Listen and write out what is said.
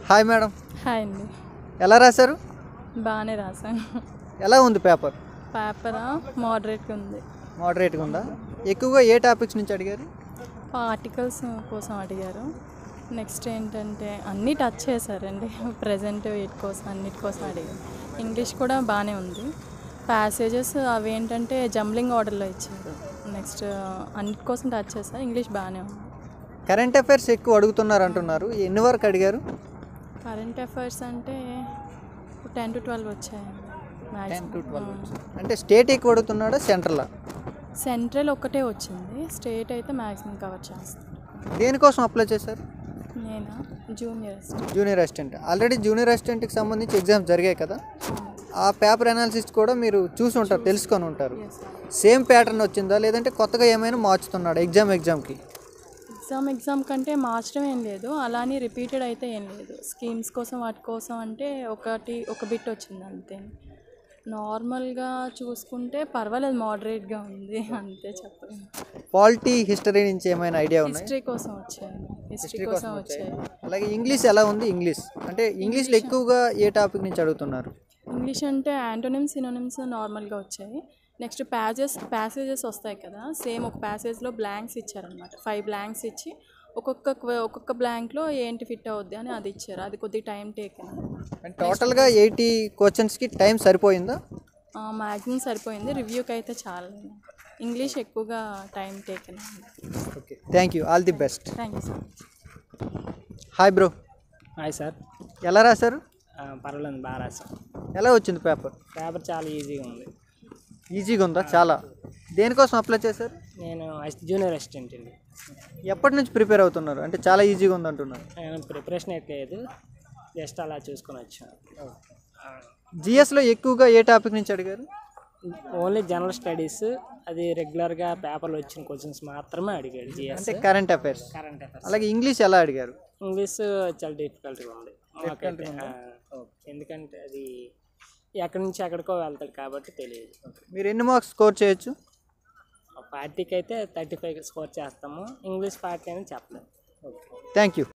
hi madam hi అండి ఎలా రాశారు బాగానే రాశాను ఎలా ఉంది పేపర్ పేపర్ మోడరేట్గా ఉంది మోడరేట్గా ఉందా ఎక్కువగా ఏ టాపిక్స్ నుంచి అడిగారు ఆర్టికల్స్ కోసం అడిగారు నెక్స్ట్ ఏంటంటే అన్నీ టచ్ చేశారండి ప్రజెంట్ వీటి కోసం అన్నిటి కోసం అడిగారు ఇంగ్లీష్ కూడా బాగానే ఉంది ప్యాసేజెస్ అవి ఏంటంటే జంబ్లింగ్ ఆర్డర్లో ఇచ్చారు నెక్స్ట్ అన్నిటి కోసం టచ్ చేశారు ఇంగ్లీష్ బాగానే ఉంది కరెంట్ అఫైర్స్ ఎక్కువ అడుగుతున్నారు అంటున్నారు ఎన్ని వరకు అడిగారు కరెంట్ అఫైర్స్ అంటే టెన్ టు ట్వెల్వ్ వచ్చాయి టెన్ టు ట్వెల్వ్ మ్యాక్సిమం అంటే స్టేట్ ఎక్కువ అడుగుతున్నాడా సెంట్రలా సెంట్రల్ ఒక్కటే వచ్చింది స్టేట్ అయితే మ్యాక్సిమం కవర్ చేస్తాను దేనికోసం అప్లై చేశారు నేనా junior assistant junior assistant already junior అసిస్టెంట్కి సంబంధించి ఎగ్జామ్స్ జరిగాయి కదా ఆ పేపర్ అనాలిసిస్ కూడా మీరు చూసి ఉంటారు తెలుసుకొని ఉంటారు ఎస్ సేమ్ ప్యాటర్న్ వచ్చిందా లేదంటే కొత్తగా ఏమైనా మార్చుతున్నాడు ఎగ్జామ్ ఎగ్జామ్కి ఎగ్జామ్ ఎగ్జామ్ కంటే మార్చడం ఏం లేదు అలానే రిపీటెడ్ అయితే ఏం లేదు స్కీమ్స్ కోసం వాటి కోసం అంటే ఒకటి ఒక బిట్ వచ్చింది అంతే నార్మల్గా చూసుకుంటే పర్వాలేదు మోడరేట్గా ఉంది అంతే చెప్పలేము పాలిటీ హిస్టరీ నుంచి ఏమైనా ఐడియా ఉన్నాయి హిస్టరీ కోసం వచ్చాయి హిస్టరీ కోసం వచ్చాయి అలాగే ఇంగ్లీష్ ఎలా ఉంది ఇంగ్లీష్ అంటే ఇంగ్లీష్లో ఎక్కువగా ఏ టాపిక్ నుంచి అడుగుతున్నారు ఇంగ్లీష్ అంటే యాంటోనిమ్స్ సినోనిమ్స్ నార్మల్గా వచ్చాయి నెక్స్ట్ ప్యాజెస్ ప్యాసేజెస్ వస్తాయి కదా సేమ్ ఒక ప్యాసేజ్లో బ్లాంక్స్ ఇచ్చారనమాట ఫైవ్ బ్లాంక్స్ ఇచ్చి ఒక్కొక్క క్వ- ఒక్కొక్క బ్లాంక్లో ఏంటి ఫిట్ అవుద్ది అని అది ఇచ్చారు అది కొద్దిగా టైం టేకన్ అండ్ టోటల్గా ఎయిటీ క్వశ్చన్స్కి టైం సరిపోయిందా మ్యాక్సిమం సరిపోయింది రివ్యూకి అయితే చాలా ఇంగ్లీష్ ఎక్కువగా time taken okay thank you all the best thank you so much hi bro hi sir ఎలా రాశారు ఆ, పర్వాలేదు బాగా రాసాం ఎలా వచ్చింది పేపర్ పేపర్ చాలా ఈజీగా ఉంది ఈజీగా ఉందా చాలా దేనికోసం అప్లై చేశారు నేను అసిస్ట్ జూనియర్ అసిస్టెంట్ అండి ఎప్పటి నుంచి ప్రిపేర్ అవుతున్నారు అంటే చాలా ఈజీగా ఉంది అంటున్నారు నేను ప్రిపరేషన్ అయితే లేదు జస్ట్ అలా చూసుకొని వచ్చాను జిఎస్లో ఎక్కువగా ఏ టాపిక్ నుంచి అడిగారు ఓన్లీ జనరల్ స్టడీస్ అది రెగ్యులర్గా పేపర్లో వచ్చిన క్వశ్చన్స్ మాత్రమే అడిగాడు జిఎస్ అంటే కరెంట్ అఫైర్స్ కరెంట్ అఫైర్స్ అలాగే ఇంగ్లీష్ ఎలా అడిగారు ఇంగ్లీష్ చాలా డిఫికల్ట్గా ఉంది మాకైతే ఆ, ఎందుకంటే అది ఎక్కడి నుంచి ఎక్కడికో వెళ్తాడు కాబట్టి తెలియదు మీరు ఎన్ని మార్క్స్ స్కోర్ చేయొచ్చు పార్టీకి అయితే థర్టీ ఫైవ్ స్కోర్ చేస్తాము ఇంగ్లీష్ పార్టీ అని చెప్పలేదు థ్యాంక్ యూ